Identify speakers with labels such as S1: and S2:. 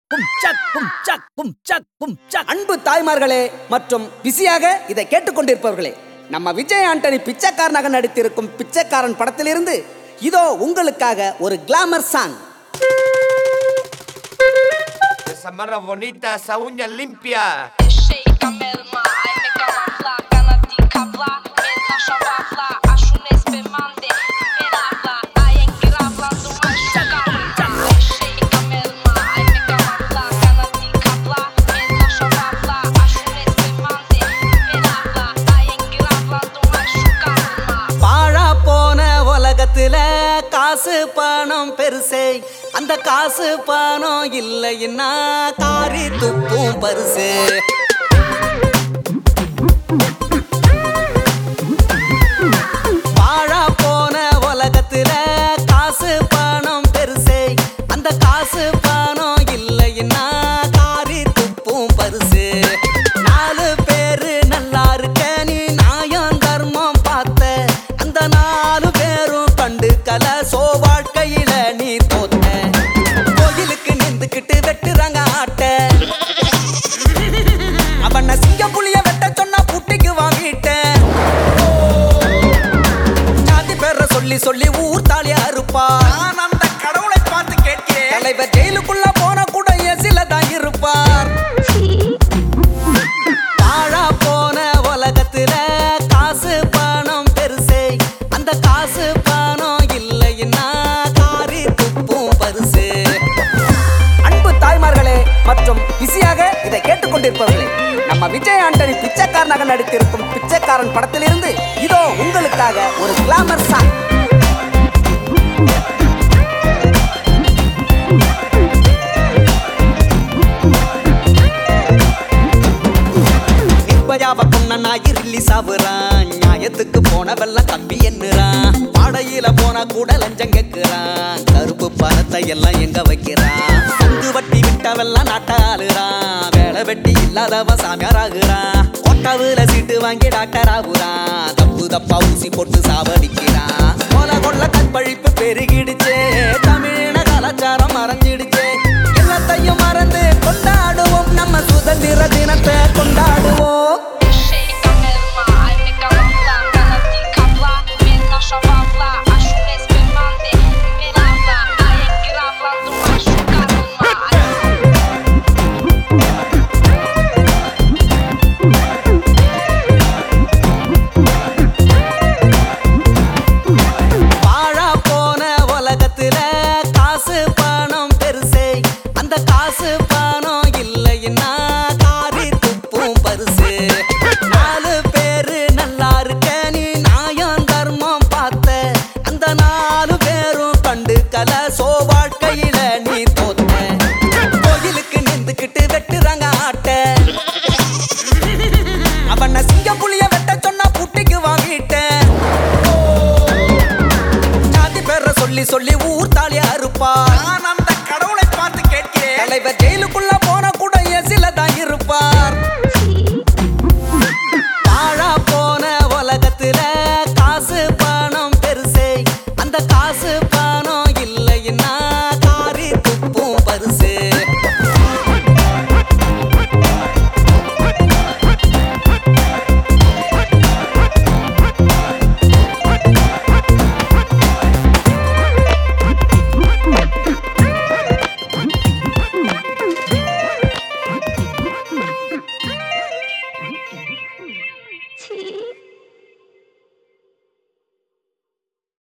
S1: கும் சக் கும் சக் கும் சக் கும் சக்
S2: அன்பு தாய்மார்களே மற்றும் பிஸியாக இதை கேட்டுக்கொண்டிருப்பவர்களே நம்ம விஜய் ஆண்டனி பிச்சைக்காரனாக நடித்திருக்கும் பிச்சைக்காரன் படத்திலிருந்து இதோ உங்களுக்காக ஒரு glamour song
S3: Esa marra bonita, esa uña limpia.
S4: Shake melma, ai me camufla, cana de cabla, mesma chavafla, acho nesse mande, merabla, ai engravla do machucar. Shake melma, ai me camufla, cana de cabla, mesma chavafla, acho nesse mande, merabla, ai engravla do machucar.
S2: பாழா போன உலகத்துல காசு பணம் பெருசே அந்த காசு பணம் இல்லைன்னா காரி துப்பும் பரிசு பாழா போன உலகத்துல காசு பணம் பெருசே அந்த காசு பணம் இல்லைன்னா காரி துப்பும் பரிசு நாலு பேரு நல்லா இருக்க நீ நியாயம் தர்மம் பார்த்த அந்த நாலு பேரும் கண்டு கல சோ வாழ்க்கையில நீ தோத்த கோயிலுக்கு நின்றுக்கிட்டு வெட்டுறாங்க ஆட்ட அவன சிங்கம் புலிய வெட்ட சொன்னா புட்டிக்கு வாங்கிட்டேன் ஜாதி பேர சொல்லி சொல்லி ஊர் தாலியா இருப்பா நான் அந்த கடவுளை பார்த்து கேட்கிறேன் தலைவர் ஜெயிலுக்குள்ள போன கூட எசில தான் இருப்பார் பாழா போன உலகத்துல காசு பணம் பெருசே அந்த காசு பணம் இல்லைன்னா காரி துப்பும் பரிசு அன்பு தாய்மார்களே மற்றும் பிஸியாக இதை கேட்டுக்கொண்டிருப்பவர்களே நம்ம விஜய் ஆண்டனி பிச்சைக்காரனாக நடித்திருக்கும் பிச்சைக்காரன் படத்திலிருந்து இதோ உங்களுக்காக ஒரு கிளாமர் சாங் நிர்பயாவ பொண்ணனா இருளி சாவுறான் நியாயத்துக்கு போனவெல்லாம் தம்பி என்னறான் பாடையில போனா கூட லஞ்சம் கேக்குறான் கருப்பு பணத்தை எல்லாம் எங்க வைக்கிறான் அங்கு வட்டி விட்டவெல்லாம் நாட்டாளுறான் வேலை வெட்டி இல்லாதவன் சாமியார் ஆகுறான் கொட்டவுல சீட்டு வாங்கி டாக்டர் ஆகுறான் தப்பு தப்பா ஊசி போட்டு சாவடிக்கிறான் கொல கொள்ள கற்பழிப்பு பெருகிடுச்சே தமிழின கலாச்சாரம் மறைஞ்சிடுச்சே எல்லாத்தையும் மறந்து கொண்டாடுவோம் நம்ம சுதந்திர தினத்தை கொண்டாடுவோம்
S4: Shake melma, ai me camufla, cana de cabla, mesma chavafla, acho nesse mande, merabla, ai engravla do machucar.
S2: வாழா போன உலகத்துல காசு பணம் பெருசே அந்த காசு பணம் இல்லைன்னா காரி துப்பும் பரிசு நாலு பேரு நல்லா இருக்க நீ நியாயம் தர்மம் பார்த்த அந்த நாலு பேரும் கண்டு கல சோ வாழ்க்கையில நீ தோத்த கோயிலுக்கு நின்றுக்கிட்டு வெட்டுறாங்க ஆட்ட அவன சிங்கம் புலிய வெட்ட சொன்னா புட்டிக்கு வாங்கிட்டேன் ஜாதி பேர சொல்லி சொல்லி ஊர் தாலியா இருப்பா நான் அந்த கடவுளை பார்த்து கேட்கிறேன் தலைவர் ஜெயிலுக்குள்ள போன கூட எசில தான் இருப்பார் பாழா போன உலகத்துல காசு பணம் பெருசே அந்த காசு பணம் இல்லைன்னா காரி துப்பும் பரிசு
S5: Tea.